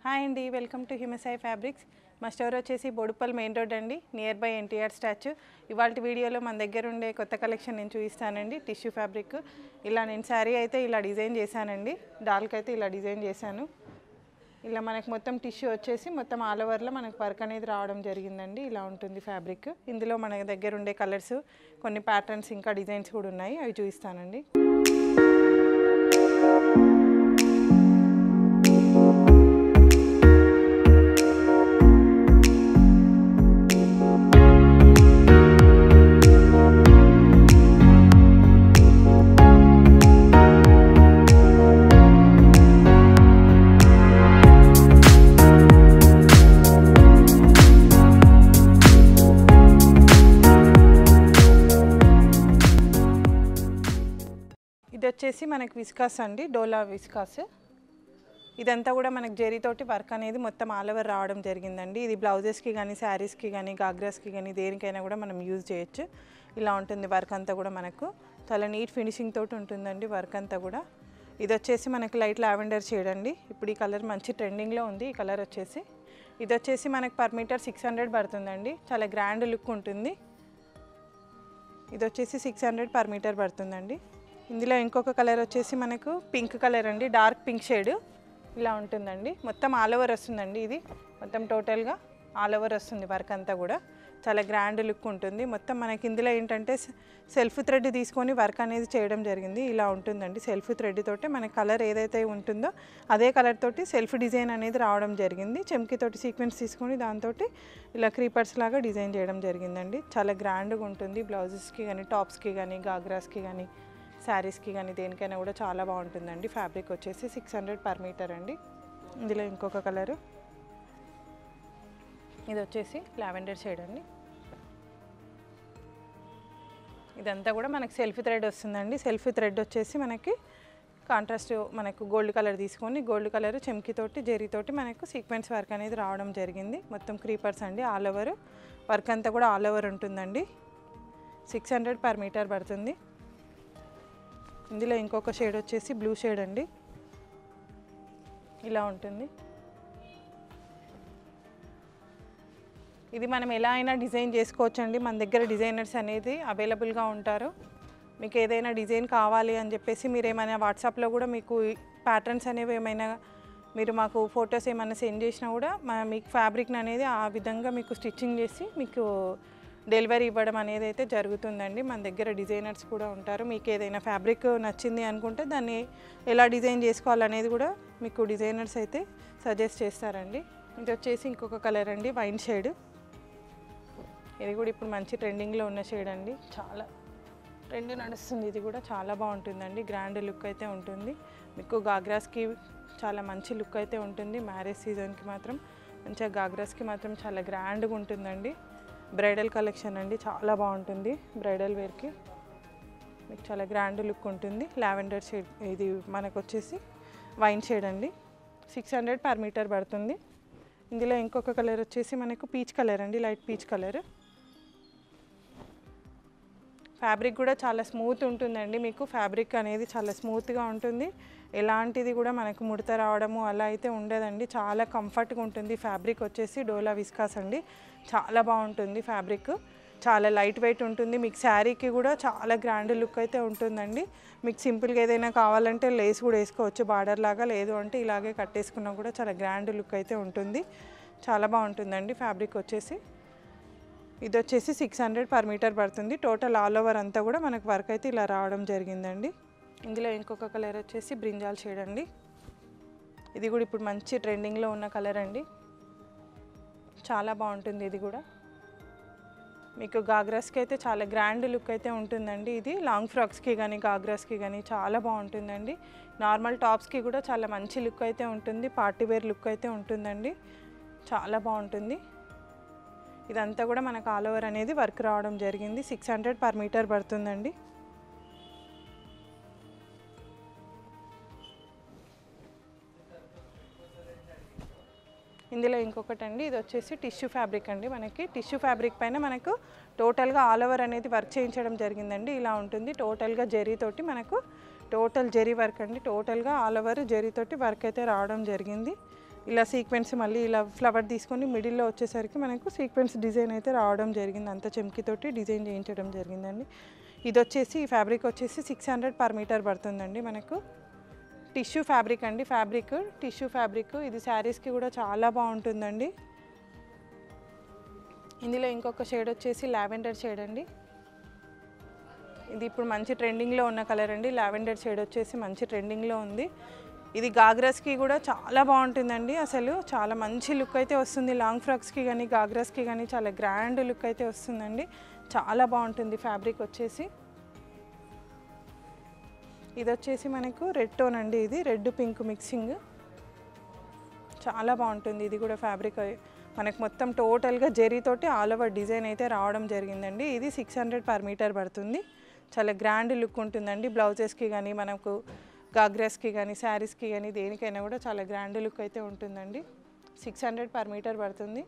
hi అండి welcome to Himasai fabrics మా store వచ్చేసి బొడుపల్ మెయిన్ రోడ్ అండి నియర్ బై ఎన్టీఆర్ స్టాచ్యూ ఇవాళ వీడియోలో మన దగ్గర ఉండే కొత్త కలెక్షన్ నేను చూపిస్తానండి టిష్యూ ఫ్యాబ్రిక్ ఇలా నేను శారీ అయితే ఇలా డిజైన్ చేశానండి డాల్కి అయితే ఇలా డిజైన్ చేశాను ఇలా మనకు మొత్తం టిష్యూ వచ్చేసి మొత్తం ఆల్ ఓవర్లో మనకు వర్క్ అనేది రావడం జరిగిందండి ఇలా ఉంటుంది ఫ్యాబ్రిక్ ఇందులో మన దగ్గర ఉండే కలర్స్ కొన్ని ప్యాటర్న్స్ ఇంకా డిజైన్స్ కూడా ఉన్నాయి అవి చూపిస్తానండి ఇది వచ్చేసి మనకి విస్కాస్ అండి డోలా విస్కాస్ ఇదంతా కూడా మనకి జరీతోటి వర్క్ అనేది మొత్తం ఆల్ ఓవర్ రావడం జరిగిందండి ఇది బ్లౌజెస్కి కానీ శారీస్కి కానీ గాగ్రాస్కి కానీ దేనికైనా కూడా మనం యూజ్ చేయొచ్చు ఇలా ఉంటుంది వర్క్ అంతా కూడా మనకు చాలా నీట్ ఫినిషింగ్ తోటి ఉంటుందండి వర్క్ అంతా కూడా ఇది వచ్చేసి మనకి లైట్ లావెండర్ షేడ్ అండి ఇప్పుడు ఈ కలర్ మంచి ట్రెండింగ్లో ఉంది ఈ కలర్ వచ్చేసి ఇది వచ్చేసి మనకి పర్ మీటర్ సిక్స్ హండ్రెడ్ పడుతుందండి చాలా గ్రాండ్ లుక్ ఉంటుంది ఇది వచ్చేసి సిక్స్ హండ్రెడ్ పర్ మీటర్ పడుతుందండి ఇందులో ఇంకొక కలర్ వచ్చేసి మనకు పింక్ కలర్ అండి డార్క్ పింక్ షేడ్ ఇలా ఉంటుందండి మొత్తం ఆల్ ఓవర్ వస్తుందండి ఇది మొత్తం టోటల్గా ఆల్ ఓవర్ వస్తుంది వర్క్ అంతా కూడా చాలా గ్రాండ్ లుక్ ఉంటుంది మొత్తం మనకి ఇందులో ఏంటంటే సెల్ఫ్ థ్రెడ్ తీసుకొని వర్క్ అనేది చేయడం జరిగింది ఇలా ఉంటుందండి సెల్ఫ్ థ్రెడ్ తోటి మన కలర్ ఏదైతే ఉంటుందో అదే కలర్ తోటి సెల్ఫ్ డిజైన్ అనేది రావడం జరిగింది చెమ్కితోటి సీక్వెన్స్ తీసుకొని దాంతో ఇలా క్రీపర్స్ లాగా డిజైన్ చేయడం జరిగిందండి చాలా గ్రాండ్గా ఉంటుంది బ్లౌజెస్కి కానీ టాప్స్కి కానీ గాగ్రాస్కి కానీ శారీస్కి కానీ దేనికైనా కూడా చాలా బాగుంటుందండి ఫ్యాబ్రిక్ వచ్చేసి సిక్స్ హండ్రెడ్ పర్ మీటర్ అండి ఇందులో ఇంకొక కలరు ఇది వచ్చేసి లావెండర్ షేడ్ అండి ఇదంతా కూడా మనకి సెల్ఫ్ థ్రెడ్ వస్తుందండి సెల్ఫ్ థ్రెడ్ వచ్చేసి మనకి కాంట్రాస్ట్ మనకు గోల్డ్ కలర్ తీసుకొని గోల్డ్ కలర్ చెమ్కితోటి జరీతోటి మనకు సీక్వెన్స్ వర్క్ అనేది రావడం జరిగింది మొత్తం క్రీపర్స్ అండి ఆల్ ఓవర్ వర్క్ అంతా కూడా ఆల్ ఓవర్ ఉంటుందండి సిక్స్ హండ్రెడ్ పర్ మీటర్ పడుతుంది ఇందులో ఇంకొక షేడ్ వచ్చేసి బ్లూ షేడ్ అండి ఇలా ఉంటుంది ఇది మనం ఎలా అయినా డిజైన్ చేసుకోవచ్చు అండి మన దగ్గర డిజైనర్స్ అనేది అవైలబుల్గా ఉంటారు మీకు ఏదైనా డిజైన్ కావాలి అని చెప్పేసి మీరు ఏమైనా వాట్సాప్లో కూడా మీకు ప్యాటర్న్స్ అనేవి ఏమైనా మీరు మాకు ఫొటోస్ ఏమైనా సెండ్ చేసినా కూడా మా మీకు ఫ్యాబ్రిక్ అనేది ఆ విధంగా మీకు స్టిచ్చింగ్ చేసి మీకు డెలివరీ ఇవ్వడం అనేది అయితే జరుగుతుందండి మన దగ్గర డిజైనర్స్ కూడా ఉంటారు మీకు ఏదైనా ఫ్యాబ్రిక్ నచ్చింది అనుకుంటే దాన్ని ఎలా డిజైన్ చేసుకోవాలనేది కూడా మీకు డిజైనర్స్ అయితే సజెస్ట్ చేస్తారండి ఇది వచ్చేసి ఇంకొక కలర్ అండి వైన్ షేడ్ ఇది కూడా ఇప్పుడు మంచి ట్రెండింగ్లో ఉన్న షేడ్ అండి చాలా ట్రెండ్ నడుస్తుంది ఇది కూడా చాలా బాగుంటుందండి గ్రాండ్ లుక్ అయితే ఉంటుంది మీకు గాగ్రాస్కి చాలా మంచి లుక్ అయితే ఉంటుంది మ్యారేజ్ సీజన్కి మాత్రం మంచిగా గాగ్రాస్కి మాత్రం చాలా గ్రాండ్గా ఉంటుందండి బ్రైడల్ కలెక్షన్ అండి చాలా బాగుంటుంది బ్రైడల్ వేర్కి మీకు చాలా గ్రాండ్ లుక్ ఉంటుంది లావెండర్ షేడ్ ఇది మనకు వచ్చేసి వైన్ షేడ్ అండి సిక్స్ హండ్రెడ్ పర్ మీటర్ పడుతుంది ఇందులో ఇంకొక కలర్ వచ్చేసి మనకు పీచ్ కలర్ అండి లైట్ పీచ్ కలర్ ఫ్యాబ్రిక్ కూడా చాలా స్మూత్ ఉంటుందండి మీకు ఫ్యాబ్రిక్ అనేది చాలా స్మూత్గా ఉంటుంది ఎలాంటిది కూడా మనకు ముడత రావడము అలా అయితే ఉండదండి చాలా కంఫర్ట్గా ఉంటుంది ఫ్యాబ్రిక్ వచ్చేసి డోలా విస్కాస్ అండి చాలా బాగుంటుంది ఫ్యాబ్రిక్ చాలా లైట్ వెయిట్ ఉంటుంది మీకు శారీకి కూడా చాలా గ్రాండ్ లుక్ అయితే ఉంటుందండి మీకు సింపుల్గా ఏదైనా కావాలంటే లేస్ కూడా వేసుకోవచ్చు బార్డర్ లాగా లేదు అంటే ఇలాగే కట్టేసుకున్నా కూడా చాలా గ్రాండ్ లుక్ అయితే ఉంటుంది చాలా బాగుంటుందండి ఫ్యాబ్రిక్ వచ్చేసి ఇది వచ్చేసి సిక్స్ హండ్రెడ్ పర్ మీటర్ పడుతుంది టోటల్ ఆల్ ఓవర్ అంతా కూడా మనకు వర్క్ అయితే ఇలా రావడం జరిగిందండి ఇందులో ఇంకొక కలర్ వచ్చేసి బ్రింజాల్ షేడ్ అండి ఇది కూడా ఇప్పుడు మంచి ట్రెండింగ్లో ఉన్న కలర్ అండి చాలా బాగుంటుంది ఇది కూడా మీకు గాగ్రాస్కి అయితే చాలా గ్రాండ్ లుక్ అయితే ఉంటుందండి ఇది లాంగ్ ఫ్రాక్స్కి కానీ గాగ్రాస్కి కానీ చాలా బాగుంటుందండి నార్మల్ టాప్స్కి కూడా చాలా మంచి లుక్ అయితే ఉంటుంది పార్టీ వేర్ లుక్ అయితే ఉంటుందండి చాలా బాగుంటుంది ఇదంతా కూడా మనకు ఆల్ ఓవర్ అనేది వర్క్ రావడం జరిగింది సిక్స్ హండ్రెడ్ పర్ మీటర్ పడుతుందండి ఇందులో ఇంకొకటి అండి ఇది వచ్చేసి టిష్యూ ఫ్యాబ్రిక్ అండి మనకి టిష్యూ ఫ్యాబ్రిక్ పైన మనకు టోటల్గా ఆల్ ఓవర్ అనేది వర్క్ చేయించడం జరిగిందండి ఇలా ఉంటుంది టోటల్గా జరీతోటి మనకు టోటల్ జరీ వర్క్ అండి టోటల్గా ఆల్ ఓవర్ జరీతోటి వర్క్ అయితే రావడం జరిగింది ఇలా సీక్వెన్స్ మళ్ళీ ఇలా ఫ్లవర్ తీసుకొని మిడిల్లో వచ్చేసరికి మనకు సీక్వెన్స్ డిజైన్ అయితే రావడం జరిగింది అంత చెమ్కితోటి డిజైన్ చేయించడం జరిగిందండి ఇది వచ్చేసి ఈ ఫ్యాబ్రిక్ వచ్చేసి సిక్స్ హండ్రెడ్ పర్ మీటర్ పడుతుందండి మనకు టిష్యూ ఫ్యాబ్రిక్ అండి ఫ్యాబ్రిక్ టిష్యూ ఫ్యాబ్రిక్ ఇది శారీస్కి కూడా చాలా బాగుంటుందండి ఇందులో ఇంకొక షేడ్ వచ్చేసి లావెండర్ షేడ్ అండి ఇది ఇప్పుడు మంచి ట్రెండింగ్లో ఉన్న కలర్ అండి లావెండర్ షేడ్ వచ్చేసి మంచి ట్రెండింగ్లో ఉంది ఇది గాగ్రాస్కి కూడా చాలా బాగుంటుందండి అసలు చాలా మంచి లుక్ అయితే వస్తుంది లాంగ్ ఫ్రాక్స్కి కానీ గాగ్రాస్కి కానీ చాలా గ్రాండ్ లుక్ అయితే వస్తుందండి చాలా బాగుంటుంది ఫ్యాబ్రిక్ వచ్చేసి ఇది వచ్చేసి మనకు రెడ్ టోన్ అండి ఇది రెడ్ పింక్ మిక్సింగ్ చాలా బాగుంటుంది ఇది కూడా ఫ్యాబ్రిక్ మనకు మొత్తం టోటల్గా జెరీతోటి ఆల్ ఓవర్ డిజైన్ అయితే రావడం జరిగిందండి ఇది సిక్స్ హండ్రెడ్ పర్ మీటర్ పడుతుంది చాలా గ్రాండ్ లుక్ ఉంటుందండి బ్లౌజెస్కి కానీ మనకు గాగ్రాస్కి కానీ శారీస్కి కానీ దేనికైనా కూడా చాలా గ్రాండ్ లుక్ అయితే ఉంటుందండి సిక్స్ హండ్రెడ్ పర్ మీటర్ పడుతుంది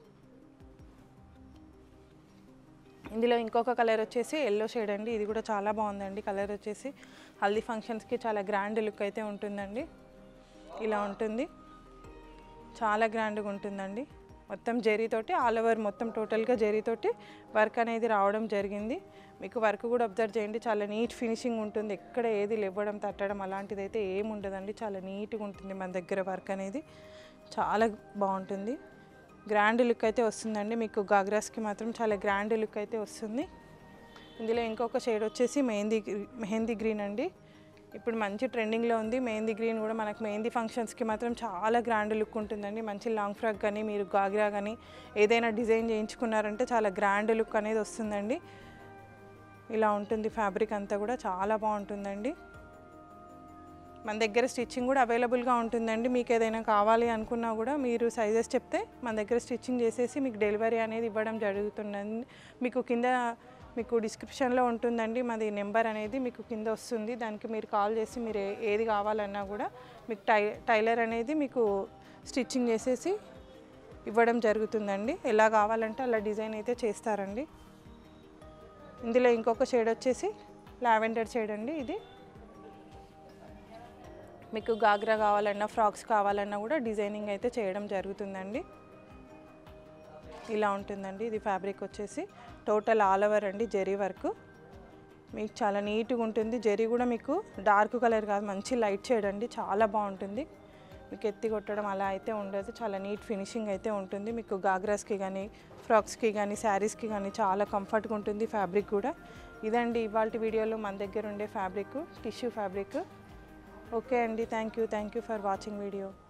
ఇందులో ఇంకొక కలర్ వచ్చేసి ఎల్లో షేడ్ అండి ఇది కూడా చాలా బాగుందండి కలర్ వచ్చేసి హల్దీ ఫంక్షన్స్కి చాలా గ్రాండ్ లుక్ అయితే ఉంటుందండి ఇలా ఉంటుంది చాలా గ్రాండ్గా ఉంటుందండి మొత్తం జరీతోటి ఆల్ ఓవర్ మొత్తం టోటల్గా జరీతోటి వర్క్ అనేది రావడం జరిగింది మీకు వర్క్ కూడా అబ్జర్వ్ చేయండి చాలా నీట్ ఫినిషింగ్ ఉంటుంది ఎక్కడ ఏది లేవ్వడం తట్టడం అలాంటిది అయితే ఏమి ఉండదండి చాలా నీట్గా ఉంటుంది మన దగ్గర వర్క్ అనేది చాలా బాగుంటుంది గ్రాండ్ లుక్ అయితే వస్తుందండి మీకు గాగ్రాస్కి మాత్రం చాలా గ్రాండ్ లుక్ అయితే వస్తుంది ఇందులో ఇంకొక షేడ్ వచ్చేసి మెహందీ గ్రీ- మెహందీ గ్రీన్ అండి ఇప్పుడు మంచి ట్రెండింగ్లో ఉంది మెహందీ గ్రీన్ కూడా మనకు మెహందీ ఫంక్షన్స్కి మాత్రం చాలా గ్రాండ్ లుక్ ఉంటుందండి మంచి లాంగ్ ఫ్రాక్ కానీ మీరు గాగ్రా కానీ ఏదైనా డిజైన్ చేయించుకున్నారంటే చాలా గ్రాండ్ లుక్ అనేది వస్తుందండి ఇలా ఉంటుంది ఫ్యాబ్రిక్ అంతా కూడా చాలా బాగుంటుందండి మన దగ్గర స్టిచ్చింగ్ కూడా అవైలబుల్గా ఉంటుందండి మీకు ఏదైనా కావాలి అనుకున్నా కూడా మీరు సైజెస్ చెప్తే మన దగ్గర స్టిచ్చింగ్ చేసేసి మీకు డెలివరీ అనేది ఇవ్వడం జరుగుతుందండి మీకు కింద మీకు డిస్క్రిప్షన్లో ఉంటుందండి మాది నెంబర్ అనేది మీకు కింద వస్తుంది దానికి మీరు కాల్ చేసి మీరు ఏ- ఏది కావాలన్నా కూడా మీకు టై టైలర్ అనేది మీకు స్టిచ్చింగ్ చేసేసి ఇవ్వడం జరుగుతుందండి ఎలా కావాలంటే అలా డిజైన్ అయితే చేస్తారండి ఇందులో ఇంకొక షేడ్ వచ్చేసి లావెండర్ షేడ్ అండి ఇది మీకు గాగ్రా కావాలన్నా ఫ్రాక్స్ కావాలన్నా కూడా డిజైనింగ్ అయితే చేయడం జరుగుతుందండి ఇలా ఉంటుందండి ఇది ఫ్యాబ్రిక్ వచ్చేసి టోటల్ ఆల్ ఓవర్ అండి జెరీ వర్క్ మీకు చాలా నీట్గా ఉంటుంది జెరీ కూడా మీకు డార్క్ కలర్ కాదు మంచి లైట్ షేడ్ అండి చాలా బాగుంటుంది మీకు ఎత్తి కొట్టడం అలా అయితే ఉండదు చాలా నీట్ ఫినిషింగ్ అయితే ఉంటుంది మీకు గాగ్రాస్కి కానీ ఫ్రాక్స్కి కానీ శారీస్కి కానీ చాలా కంఫర్ట్గా ఉంటుంది ఫ్యాబ్రిక్ కూడా ఇదండి ఇవాళ వీడియోలో మన దగ్గర ఉండే ఫ్యాబ్రిక్ టిష్యూ ఫ్యాబ్రిక్ ఓకే అండి thank you thank you for watching video